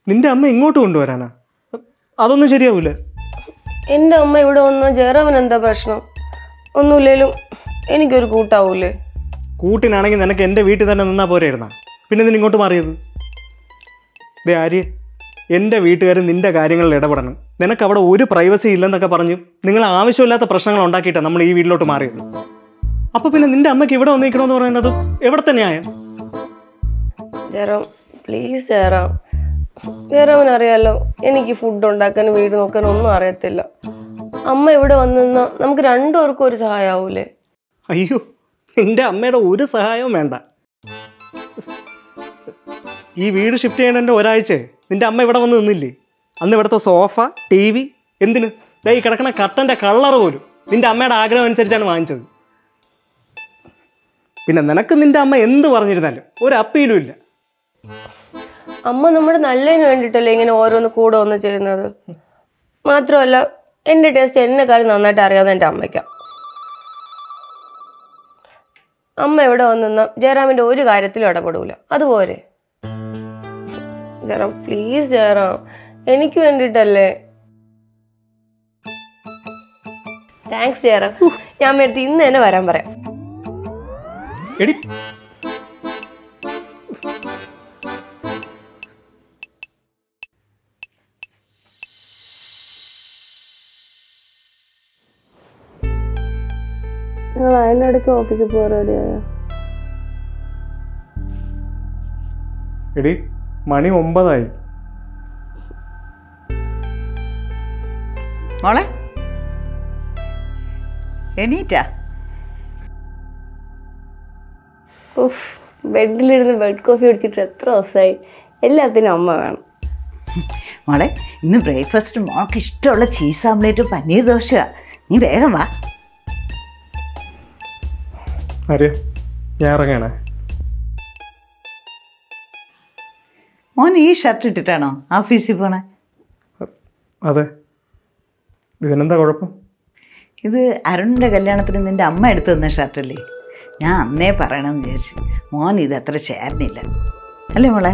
നിന്റെ അമ്മ ഇങ്ങോട്ട് കൊണ്ടുവരാനാ അതൊന്നും ശരിയാവൂല എൻ്റെ അമ്മ ഇവിടെ വന്ന ജയറാമൻ എന്താ പ്രശ്നം ഒന്നുമില്ലേലും എനിക്കൊരു കൂട്ടാവൂലേ കൂട്ടിനാണെങ്കിൽ നിനക്ക് എൻ്റെ വീട്ടിൽ തന്നെ നിന്നാ പോരായിരുന്നാ പിന്നെ നിന്നെ ഇങ്ങോട്ട് മാറിയത് ദേ ആര്യ എൻ്റെ വീട്ടുകാർ നിന്റെ കാര്യങ്ങളിൽ ഇടപെടണം നിനക്ക് അവിടെ ഒരു പ്രൈവസി ഇല്ലെന്നൊക്കെ പറഞ്ഞ് നിങ്ങൾ ആവശ്യമില്ലാത്ത പ്രശ്നങ്ങൾ ഉണ്ടാക്കിയിട്ടാണ് നമ്മൾ ഈ വീട്ടിലോട്ട് മാറിയത് അപ്പോൾ പിന്നെ നിന്റെ അമ്മയ്ക്ക് ഇവിടെ വന്നിരിക്കണമെന്ന് പറയുന്നത് എവിടെ തന്നെയായ ജയറാം പ്ലീസ് ജയറാം ജയറാമൻ അറിയാലോ എനിക്ക് ഫുഡ് ഉണ്ടാക്കാനും വീട് നോക്കാനും ഒന്നും അറിയത്തില്ല അമ്മ ഇവിടെ വന്നു നിന്നാ നമുക്ക് രണ്ടുപേർക്കും ഒരു സഹായാവൂലേ അയ്യോ നിന്റെ അമ്മയുടെ ഒരു സഹായവും വേണ്ട ഈ വീട് ഷിഫ്റ്റ് ചെയ്യണതിൻ്റെ ഒരാഴ്ച നിന്റെ അമ്മ ഇവിടെ വന്ന് നിന്നില്ലേ അന്ന് ഇവിടുത്തെ സോഫ ടി വി എന്തിന് ദേ ഈ കിടക്കണ കട്ടൻ്റെ കളർ പോലും നിന്റെ അമ്മയുടെ ആഗ്രഹം അനുസരിച്ചാണ് വാങ്ങിച്ചത് പിന്നെ നിനക്ക് നിന്റെ അമ്മ എന്ത് പറഞ്ഞിരുന്നാലും ഒരു അപ്പീലും ഇല്ല അമ്മ നമ്മുടെ നല്ലതിന് വേണ്ടിയിട്ടല്ലേ ഇങ്ങനെ ഓരോന്ന് കൂടെ ഒന്ന് ചെയ്യുന്നത് മാത്രമല്ല എൻ്റെ ടേസ്റ്റ് എന്നെക്കാളും നന്നായിട്ട് അറിയാവുന്ന എൻ്റെ അമ്മയ്ക്കാ അമ്മ എവിടെ വന്നു നിന്നാ ജയറാമിന്റെ ഒരു കാര്യത്തിലും ഇടപെടൂല അതുപോലെ ജയറാം പ്ലീസ് ജയറാം എനിക്ക് വേണ്ടിയിട്ടല്ലേ താങ്ക്സ് ജയറാം ഞാൻ അമ്മയടുത്ത് ഇന്ന് തന്നെ വരാൻ പറയാം എടി നിങ്ങൾ അതിനിടയ്ക്ക് ഓഫീസിൽ പോകാൻ റെഡിയായോ എടി മണി ഒമ്പതായി മോളെ എണീറ്റാ ഉഫ് ബെഡിലിരുന്ന് ബെഡ് കോഫി കുടിച്ചിട്ട് എത്ര ദിവസമായി എല്ലാത്തിനും അമ്മ വേണം മോളെ ഇന്ന് ബ്രേക്ക്ഫാസ്റ്റ് മോൾക്ക് ഇഷ്ടമുള്ള ചീസ് ആംലേറ്റ് പനീർ ദോശ നീ വേഗം വാ ആര്യ ഞാൻ ഇറങ്ങണേ മോൻ ഈ ഷർട്ട് ഇട്ടിട്ടാണോ ഓഫീസിൽ പോണേ അതെ ഇതിനെന്താ കുഴപ്പം ഇത് അരുണിൻ്റെ കല്യാണത്തിന് നിൻ്റെ അമ്മ എടുത്തു തന്ന ഷർട്ടല്ലേ ഞാൻ അന്നേ പറയണമെന്ന് വിചാരിച്ചു മോൻ ഇത് അത്ര ചേർന്നില്ല അല്ലേ മോളെ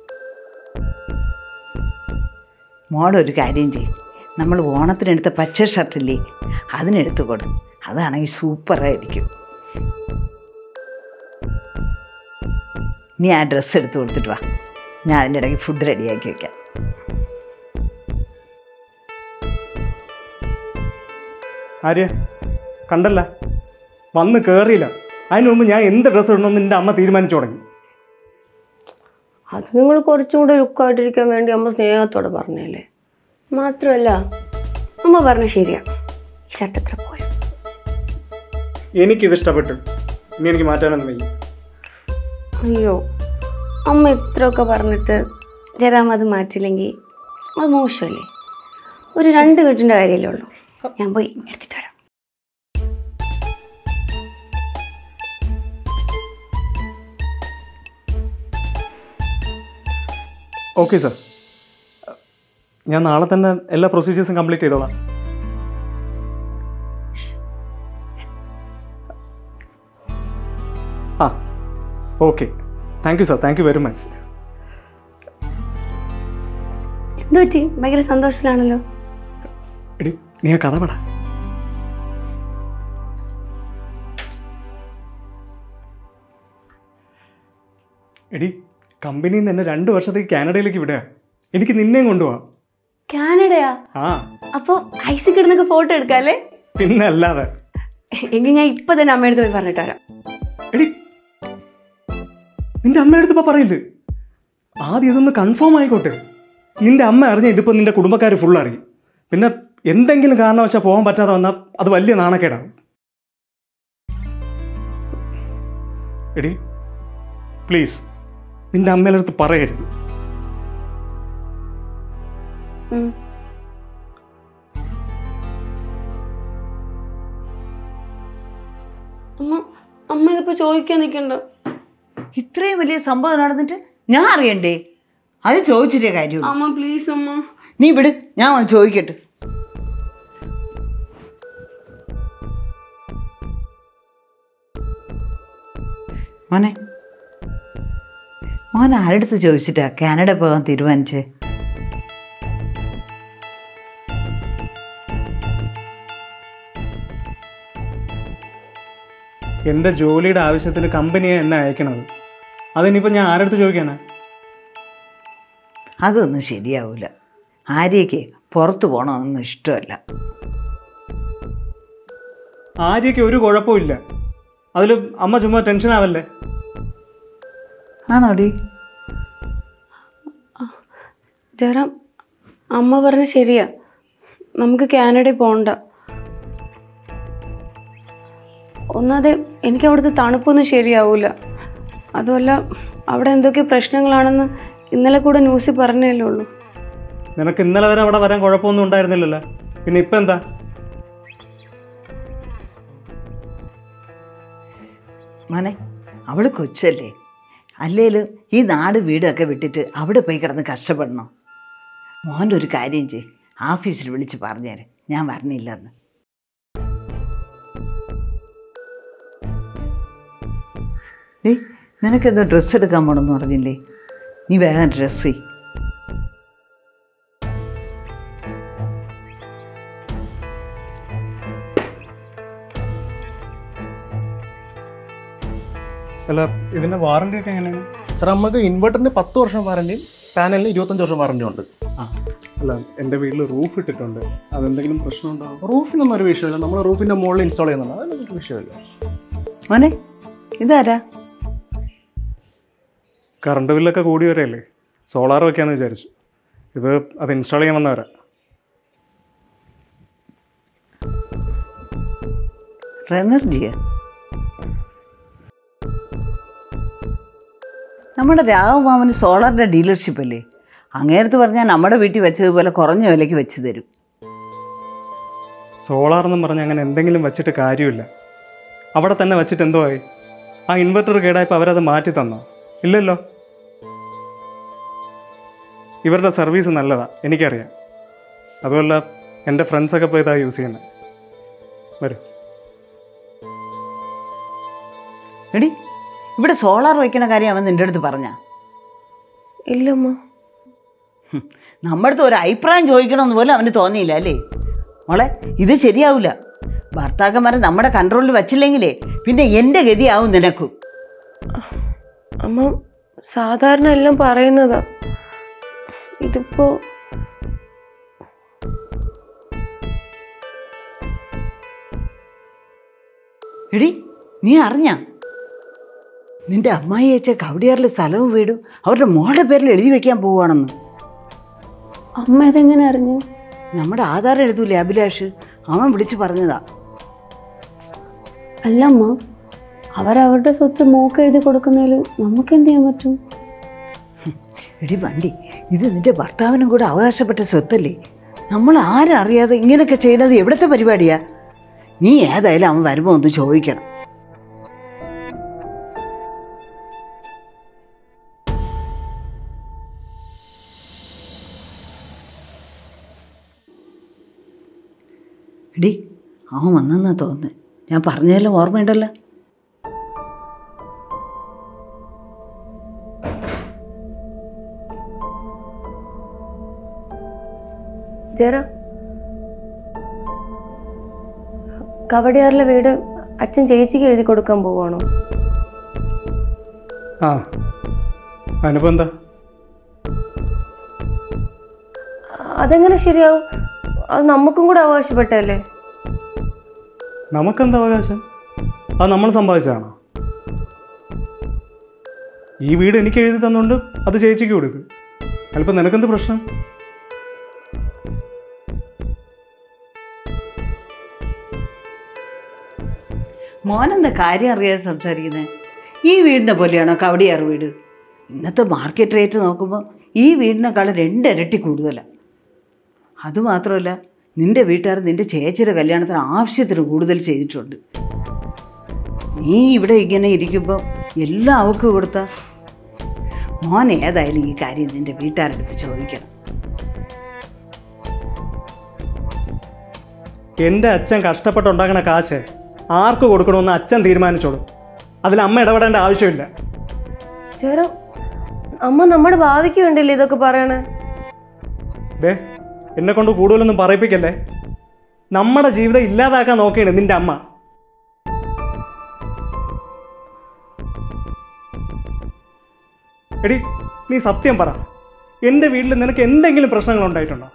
മോളൊരു കാര്യം ചെയ്യും നമ്മൾ ഓണത്തിനെടുത്ത പച്ച ഷർട്ടില്ലേ അതിനെടുത്ത് കൊടു അതാണെങ്കിൽ സൂപ്പറായിരിക്കും നീ ആ ഡ്രസ്സ് എടുത്ത് കൊടുത്തിട്ട് വാ ഞാൻ അതിൻ്റെ ഇടയ്ക്ക് ഫുഡ് റെഡിയാക്കി വെക്കാം ആര്യ കണ്ടല്ല വന്ന് കയറിയില്ല അതിന് മുമ്പ് ഞാൻ എന്ത് ഡ്രസ്സ് ഇടണമെന്ന് നിന്റെ അമ്മ തീരുമാനിച്ചു തുടങ്ങി അത് നിങ്ങൾ കുറച്ചും കൂടെ ലുക്കായിട്ടിരിക്കാൻ വേണ്ടി അമ്മ സ്നേഹത്തോടെ പറഞ്ഞല്ലേ മാത്രമല്ല അമ്മ പറഞ്ഞ ശരിയാ ഈ ഷർട്ട് എത്ര പോയ എനിക്കിത് ഇഷ്ടപ്പെട്ടു ഇനി എനിക്ക് മാറ്റാനൊന്നും വയ്യ അയ്യോ അമ്മ ഇത്രയൊക്കെ പറഞ്ഞിട്ട് ജരാം അത് മാറ്റില്ലെങ്കിൽ അത് മോശമല്ലേ ഒരു രണ്ട് കെട്ടിൻ്റെ കാര്യമല്ലേ ഉള്ളൂ ഞാൻ പോയി എടുത്തിട്ട് വരാം ഓക്കെ സാർ ഞാൻ നാളെ തന്നെ എല്ലാ പ്രൊസീജിയേഴ്സും കംപ്ലീറ്റ് ചെയ്തോളാം ആ okay thank you sir thank you very much എന്ത് പറ്റി ഭയങ്കര സന്തോഷത്തിലാണല്ലോ എടി നീ ആ കഥ പട എടി കമ്പനിയിൽ നിന്ന് എന്നെ രണ്ട് വർഷത്തേക്ക് കാനഡയിലേക്ക് വിടുക എനിക്ക് നിന്നെയും കൊണ്ടുപോവാം കാനഡയാ ആ അപ്പൊ ഐസിൽ കിടന്നൊക്കെ ഫോട്ടോ എടുക്കാല്ലേ പിന്നെ അല്ലാതെ എങ്കിൽ ഞാൻ ഇപ്പൊ തന്നെ അമ്മയുടെ പോയി പറഞ്ഞിട്ട് വരാം എടി നിന്റെ അമ്മയുടെ അടുത്ത് ഇപ്പൊ പറയില്ലേ ആദ്യം ഇതൊന്ന് കൺഫേം ആയിക്കോട്ടെ നിന്റെ അമ്മ അറിഞ്ഞ ഇതിപ്പോ നിന്റെ കുടുംബക്കാർ ഫുൾ അറിയും പിന്നെ എന്തെങ്കിലും കാരണവശാൽ പോകാൻ പറ്റാതെ വന്നാൽ അത് വലിയ നാണക്കേടാവും എടി പ്ലീസ് നിന്റെ അമ്മയുടെ അടുത്ത് പറയരുത് ഉം. അമ്മ അമ്മ ഇതിപ്പോ ചോദിക്കാൻ നിൽക്കണ്ട ഇത്രയും വലിയ സംഭവം നടന്നിട്ട് ഞാൻ അറിയണ്ടേ അത് ചോദിച്ചിട്ടേ കാര്യമുള്ളൂ അമ്മ പ്ലീസ് അമ്മ നീ വിട് ഞാൻ വന്ന് ചോദിക്കട്ടെ മോനെ മോൻ ആരടുത്ത് ചോദിച്ചിട്ടാ കാനഡ പോകാൻ തീരുമാനിച്ചേ എൻ്റെ ജോലിയുടെ ആവശ്യത്തിന് കമ്പനിയെ എന്നെ അയക്കണത് അതിനിപ്പോൾ ഞാൻ ആരടുത്ത് ചോദിക്കാനാ അതൊന്നും ശരിയാവില്ല ആര്യയ്ക്ക് പുറത്ത് പോകണമെന്നൊന്നും ഇഷ്ടമല്ല ആര്യയ്ക്ക് ഒരു കുഴപ്പമില്ല അതിൽ അമ്മ ചുമ്മാ ടെൻഷൻ ആവല്ലേ ആണോടി ജയറാം അമ്മ പറഞ്ഞ ശരിയാ നമുക്ക് കാനഡയിൽ പോകണ്ട ഒന്നാതെ എനിക്ക് അവിടുത്തെ തണുപ്പൊന്നും ശരിയാവൂല അതുമല്ല അവിടെ എന്തൊക്കെ പ്രശ്നങ്ങളാണെന്ന് ഇന്നലെ കൂടെ ന്യൂസിൽ പറഞ്ഞല്ലേ ഉള്ളൂ നിനക്ക് ഇന്നലെ വരെ അവിടെ വരാൻ കുഴപ്പമൊന്നും ഉണ്ടായിരുന്നില്ലല്ലോ പിന്നെ ഇപ്പം എന്താ മോനെ അവള് കൊച്ചല്ലേ അല്ലേലും ഈ നാട് വീടൊക്കെ വിട്ടിട്ട് അവിടെ പോയി കിടന്ന് കഷ്ടപ്പെടണോ മോൻ്റെ ഒരു കാര്യം ചെയ് ഓഫീസിൽ വിളിച്ച് പറഞ്ഞേരെ ഞാൻ വരണില്ലെന്ന് ഏ നിനക്കെന്തോ ഡ്രസ്സ് എടുക്കാൻ പോണെന്ന് പറഞ്ഞില്ലേ നീ വേഗം ഡ്രസ്സ് ചെയ് അല്ല ഇതിൻ്റെ വാറണ്ടി ഒക്കെ എങ്ങനെയാണ് സാർ നമുക്ക് ഇൻവെർട്ടറിന് പത്ത് വർഷം വാറണ്ടിയും പാനലിന് ഇരുപത്തഞ്ച് വർഷം വാറണ്ടിയും ഉണ്ട് ആ അല്ല എൻ്റെ വീട്ടിൽ റൂഫ് ഇട്ടിട്ടുണ്ട് അതെന്തെങ്കിലും പ്രശ്നം ഉണ്ടാവും റൂഫിനൊന്നും ഒരു വിഷയമില്ല നമ്മൾ റൂഫിന്റെ മുകളിൽ ഇൻസ്റ്റാൾ ചെയ്യുന്നുണ്ട് അതിനൊന്നും ഒരു വിഷയമില്ല മോനെ ഇതാരാ കറണ്ട് ബില്ലൊക്കെ കൂടി വരെയല്ലേ സോളാർ വെക്കാമെന്ന് വിചാരിച്ചു ഇത് അത് ഇൻസ്റ്റാൾ ചെയ്യാൻ വന്നവരാ റെനർജിയാ നമ്മുടെ രാഘവമാമന് സോളാറിൻ്റെ ഡീലർഷിപ്പ് അല്ലേ അങ്ങേരത്ത് പറഞ്ഞാൽ നമ്മുടെ വീട്ടിൽ വെച്ചതുപോലെ കുറഞ്ഞ വിലയ്ക്ക് വെച്ച് തരും സോളാർ എന്നും പറഞ്ഞ് അങ്ങനെ എന്തെങ്കിലും വെച്ചിട്ട് കാര്യമില്ല അവിടെ തന്നെ വെച്ചിട്ട് എന്തോ ആയി ആ ഇൻവെർട്ടർ കേടായപ്പോൾ അവരത് മാറ്റി തന്നോ ഇല്ലല്ലോ ഇവരുടെ സർവീസ് നല്ലതാ എനിക്കറിയാം അതുമല്ല എൻ്റെ ഫ്രണ്ട്സൊക്കെ പോയി ഇതാ യൂസ് ചെയ്യുന്നത് വരും എടി ഇവിടെ സോളാർ വയ്ക്കണ കാര്യം അവൻ നിൻ്റെ അടുത്ത് പറഞ്ഞ ഇല്ലമ്മ നമ്മുടെ അടുത്ത് ഒരു അഭിപ്രായം ചോദിക്കണമെന്ന് പോലും അവന് തോന്നിയില്ല അല്ലേ മോളെ ഇത് ശരിയാവില്ല ഭർത്താക്കന്മാരെ നമ്മുടെ കൺട്രോളിൽ വച്ചില്ലെങ്കിലേ പിന്നെ എൻ്റെ ഗതിയാവും നിനക്കും അമ്മ സാധാരണ എല്ലാം പറയുന്നതാ ഇതിപ്പോ എടി നീ അറിഞ്ഞ നിന്റെ അമ്മായി അയച്ച കവടിയാറിലെ സ്ഥലവും വീടും അവരുടെ മോളുടെ പേരിൽ എഴുതി വെക്കാൻ പോവുകയാണെന്ന് അമ്മ ഇതെങ്ങനെ അറിഞ്ഞു നമ്മുടെ ആധാർ എഴുതൂലേ അഭിലാഷ് അവൻ വിളിച്ച് പറഞ്ഞതാ അല്ല അമ്മ അവരവരുടെ സ്വത്ത് മോക്ക് എഴുതി കൊടുക്കുന്നതിൽ നമുക്ക് എന്ത് ചെയ്യാൻ പറ്റും എടി വണ്ടി ഇത് നിന്റെ ഭർത്താവിനും കൂടെ അവകാശപ്പെട്ട സ്വത്തല്ലേ നമ്മൾ ആരും അറിയാതെ ഇങ്ങനെയൊക്കെ ചെയ്യുന്നത് എവിടുത്തെ പരിപാടിയാ നീ ഏതായാലും അവൻ വരുമ്പോൾ ഒന്ന് ചോദിക്കണം എടി അവൻ വന്നെന്നാ തോന്നുന്നത് ഞാൻ പറഞ്ഞതെല്ലാം ഓർമ്മയുണ്ടല്ലോ ജറ കവടിയാറിലെ വീട് അച്ഛൻ ചേച്ചിക്ക് എഴുതി കൊടുക്കാൻ പോവാണോ ആ അതിനിപ്പോൾ എന്താ അതെങ്ങനെ ശരിയാവും അത് നമുക്കും കൂടെ അവകാശപ്പെട്ടല്ലേ നമുക്കെന്താ അവകാശം അത് നമ്മൾ സമ്പാദിച്ചതാണോ ഈ വീട് എനിക്ക് എഴുതി തന്നുകൊണ്ട് അത് ചേച്ചിക്ക് കൊടുക്ക് അതിലിപ്പോൾ നിനക്കെന്ത് പ്രശ്നം മോനെന്താ കാര്യം അറിയാതെ സംസാരിക്കുന്നത് ഈ വീടിനെ പോലെയാണോ കവടിയാർ വീട് ഇന്നത്തെ മാർക്കറ്റ് റേറ്റ് നോക്കുമ്പോൾ ഈ വീടിനേക്കാൾ രണ്ടിരട്ടി കൂടുതലാണ് അതുമാത്രമല്ല നിന്റെ വീട്ടുകാർ നിന്റെ ചേച്ചിയുടെ കല്യാണത്തിന് ആവശ്യത്തിന് കൂടുതൽ ചെയ്തിട്ടുണ്ട് നീ ഇവിടെ ഇങ്ങനെ ഇരിക്കുമ്പോൾ എല്ലാം അവക്ക് കൊടുത്ത മോൻ ഏതായാലും ഈ കാര്യം നിന്റെ വീട്ടുകാരെടുത്ത് ചോദിക്കണം എൻ്റെ അച്ഛൻ കഷ്ടപ്പെട്ടുണ്ടാക്കണ കാശ് ആർക്ക് കൊടുക്കണമെന്ന് അച്ഛൻ തീരുമാനിച്ചോളും അതിൽ അമ്മ ഇടപെടേണ്ട ആവശ്യമില്ല ജറ അമ്മ നമ്മുടെ ഭാവിക്ക് വേണ്ടിയല്ലേ ഇതൊക്കെ പറയണേ ദേ എന്നെ കൊണ്ട് കൂടുതലൊന്നും പറയിപ്പിക്കല്ലേ നമ്മുടെ ജീവിതം ഇല്ലാതാക്കാൻ നോക്കിയാണ് നിന്റെ അമ്മ എടി നീ സത്യം പറ എൻ്റെ വീട്ടിൽ നിനക്ക് എന്തെങ്കിലും പ്രശ്നങ്ങൾ ഉണ്ടായിട്ടുണ്ടോ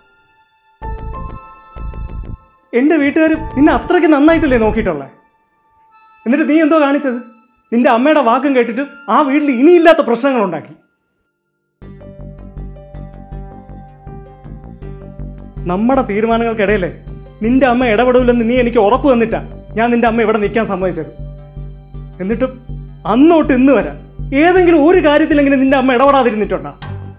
എൻ്റെ വീട്ടുകാർ നിന്നെ അത്രയ്ക്ക് നന്നായിട്ടല്ലേ നോക്കിയിട്ടുള്ളേ എന്നിട്ട് നീ എന്തോ കാണിച്ചത് നിന്റെ അമ്മയുടെ വാക്കും കേട്ടിട്ട് ആ വീട്ടിൽ ഇനിയില്ലാത്ത പ്രശ്നങ്ങൾ ഉണ്ടാക്കി നമ്മുടെ തീരുമാനങ്ങൾക്കിടയിലെ നിന്റെ അമ്മ ഇടപെടില്ലെന്ന് നീ എനിക്ക് ഉറപ്പ് തന്നിട്ടാ ഞാൻ നിന്റെ അമ്മ ഇവിടെ നിൽക്കാൻ സമ്മതിച്ചത് എന്നിട്ടും അന്നോട്ട് ഇന്ന് വരാം ഏതെങ്കിലും ഒരു കാര്യത്തിലെങ്കിലും നിന്റെ അമ്മ ഇടപെടാതിരുന്നിട്ടുണ്ടോ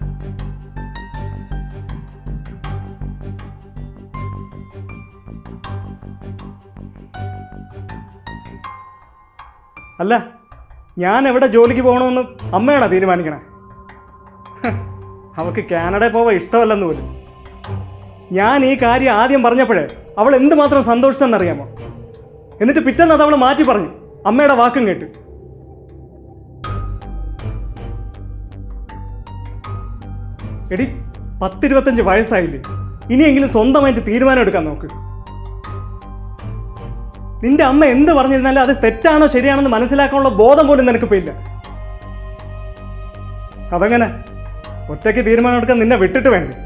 അല്ല ഞാൻ എവിടെ ജോലിക്ക് പോകണമെന്ന് അമ്മയാണോ തീരുമാനിക്കണേ ഹ്, അവൾക്ക് കാനഡയിൽ പോവാൻ ഇഷ്ടമല്ലെന്ന് പോലും ഞാൻ ഈ കാര്യം ആദ്യം പറഞ്ഞപ്പോഴേ അവൾ എന്തുമാത്രം സന്തോഷിച്ചെന്നറിയാമോ എന്നിട്ട് പിറ്റേന്ന് അത് അവൾ മാറ്റി പറഞ്ഞു അമ്മയുടെ വാക്കും കേട്ട് എടി പത്തിരുപത്തഞ്ച് വയസ്സായില്ലേ ഇനിയെങ്കിലും സ്വന്തമായിട്ട് തീരുമാനം എടുക്കാൻ നോക്ക് നിന്റെ അമ്മ എന്ത് പറഞ്ഞിരുന്നാലും അത് തെറ്റാണോ ശരിയാണെന്ന് മനസ്സിലാക്കാനുള്ള ബോധം പോലും നിനക്കിപ്പോ ഇല്ല അതങ്ങനെ ഒറ്റയ്ക്ക് തീരുമാനം എടുക്കാൻ നിന്നെ വിട്ടിട്ട് വേണ്ടേ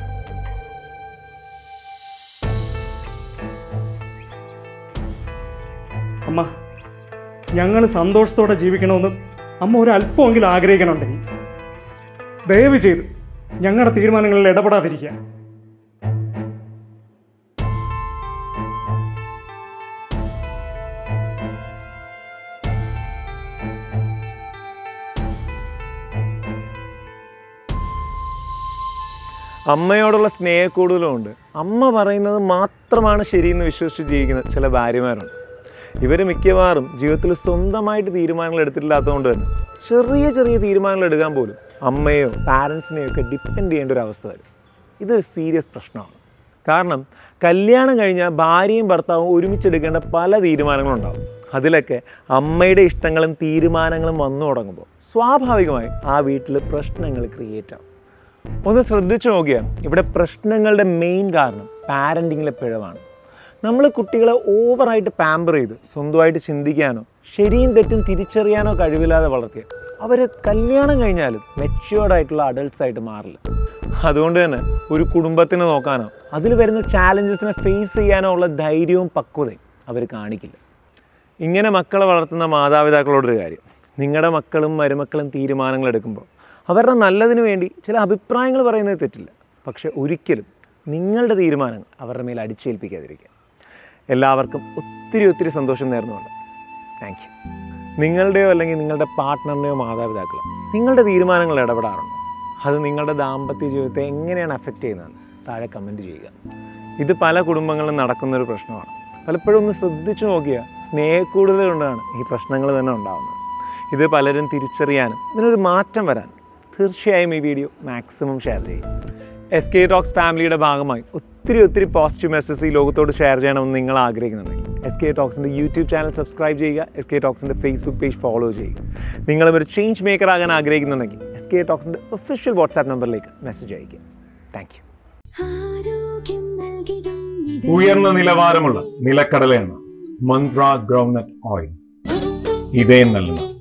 അമ്മ ഞങ്ങൾ സന്തോഷത്തോടെ ജീവിക്കണമെന്ന് അമ്മ ഒരു അല്പമെങ്കിലും ആഗ്രഹിക്കണമുണ്ടെങ്കിൽ ദയവ് ചെയ്ത് ഞങ്ങളുടെ തീരുമാനങ്ങളിൽ ഇടപെടാതിരിക്കുക അമ്മയോടുള്ള സ്നേഹക്കൂടുതലുമുണ്ട് അമ്മ പറയുന്നത് മാത്രമാണ് ശരിയെന്ന് വിശ്വസിച്ച് ജീവിക്കുന്ന ചില ഭാര്യമാരുണ്ട് ഇവർ മിക്കവാറും ജീവിതത്തിൽ സ്വന്തമായിട്ട് തീരുമാനങ്ങൾ എടുത്തിട്ടില്ലാത്തതുകൊണ്ട് തന്നെ ചെറിയ ചെറിയ തീരുമാനങ്ങൾ എടുക്കാൻ പോലും അമ്മയോ പാരൻസിനെയോ ഒക്കെ ഡിപ്പെൻഡ് ചെയ്യേണ്ട ഒരു അവസ്ഥ വരും ഇതൊരു സീരിയസ് പ്രശ്നമാണ് കാരണം കല്യാണം കഴിഞ്ഞാൽ ഭാര്യയും ഭർത്താവും ഒരുമിച്ചെടുക്കേണ്ട പല തീരുമാനങ്ങളുണ്ടാവും അതിലൊക്കെ അമ്മയുടെ ഇഷ്ടങ്ങളും തീരുമാനങ്ങളും വന്നു തുടങ്ങുമ്പോൾ സ്വാഭാവികമായും ആ വീട്ടിൽ പ്രശ്നങ്ങൾ ക്രിയേറ്റ് ആവും ഒന്ന് ശ്രദ്ധിച്ചു നോക്കിയാൽ ഇവിടെ പ്രശ്നങ്ങളുടെ മെയിൻ കാരണം പാരൻറ്റിങ്ങിലെ പിഴവാണ് നമ്മൾ കുട്ടികളെ ഓവറായിട്ട് പാമ്പർ ചെയ്ത് സ്വന്തമായിട്ട് ചിന്തിക്കാനോ ശരിയും തെറ്റും തിരിച്ചറിയാനോ കഴിവില്ലാതെ വളർത്തിയ അവർ കല്യാണം കഴിഞ്ഞാലും മെച്യൂർഡ് ആയിട്ടുള്ള അഡൾട്ട്സ് ആയിട്ട് മാറില്ല അതുകൊണ്ട് തന്നെ ഒരു കുടുംബത്തിനെ നോക്കാനോ അതിൽ വരുന്ന ചാലഞ്ചസിനെ ഫേസ് ചെയ്യാനോ ഉള്ള ധൈര്യവും പക്വതയും അവർ കാണിക്കില്ല ഇങ്ങനെ മക്കളെ വളർത്തുന്ന മാതാപിതാക്കളോടൊരു കാര്യം നിങ്ങളുടെ മക്കളും മരുമക്കളും തീരുമാനങ്ങൾ എടുക്കുമ്പോൾ അവരുടെ നല്ലതിന് വേണ്ടി ചില അഭിപ്രായങ്ങൾ പറയുന്നത് തെറ്റില്ല പക്ഷെ ഒരിക്കലും നിങ്ങളുടെ തീരുമാനങ്ങൾ അവരുടെ മേൽ അടിച്ചേൽപ്പിക്കാതിരിക്കുക എല്ലാവർക്കും ഒത്തിരി ഒത്തിരി സന്തോഷം നേർന്നുകൊണ്ട് താങ്ക് യു നിങ്ങളുടെയോ അല്ലെങ്കിൽ നിങ്ങളുടെ പാർട്ട്ണറിൻ്റെയോ മാതാപിതാക്കളോ നിങ്ങളുടെ തീരുമാനങ്ങൾ ഇടപെടാറുണ്ടോ അത് നിങ്ങളുടെ ദാമ്പത്യ ജീവിതത്തെ എങ്ങനെയാണ് അഫക്റ്റ് ചെയ്യുന്നതെന്ന് താഴെ കമൻറ്റ് ചെയ്യുക ഇത് പല കുടുംബങ്ങളിലും നടക്കുന്നൊരു പ്രശ്നമാണ് പലപ്പോഴും ഒന്ന് ശ്രദ്ധിച്ചു നോക്കിയാൽ സ്നേഹക്കൂടുതൽ കൊണ്ടാണ് ഈ പ്രശ്നങ്ങൾ തന്നെ ഉണ്ടാകുന്നത് ഇത് പലരും തിരിച്ചറിയാനും ഇതിനൊരു മാറ്റം വരാൻ തീർച്ചയായും ഈ വീഡിയോ മാക്സിമം ഷെയർ ചെയ്യും എസ് കെ ടോക്സ് ഫാമിലിയുടെ ഭാഗമായി ഒത്തിരി ഒത്തിരി പോസിറ്റീവ് മെസ്സേജ് ഈ ലോകത്തോട് ഷെയർ ചെയ്യണമെന്ന് നിങ്ങൾ ആഗ്രഹിക്കുന്നുണ്ടെങ്കിൽ എസ് കെ ടോക്സിൻ്റെ യൂട്യൂബ് ചാനൽ സബ്സ്ക്രൈബ് ചെയ്യുക എസ് കെ ടോക്സിൻ്റെ ഫേസ്ബുക്ക് പേജ് ഫോളോ ചെയ്യുക നിങ്ങളും ഒരു ചേഞ്ച് മേക്കർ ആകാൻ ആഗ്രഹിക്കുന്നുണ്ടെങ്കിൽ എസ് കെ ടോക്സിൻ്റെ ഒഫീഷ്യൽ വാട്സാപ്പ് നമ്പറിലേക്ക് മെസ്സേജ് അയയ്ക്കുക താങ്ക് യു ആരോഗ്യം നൽകിടും ഇത് ഉയർന്ന നിലവാരമുള്ള നിലക്കടലയെണ്ണ മന്ത്ര ഗ്രൗണ്ട്നട്ട് ഓയിൽ ഇതേ നൽകുന്ന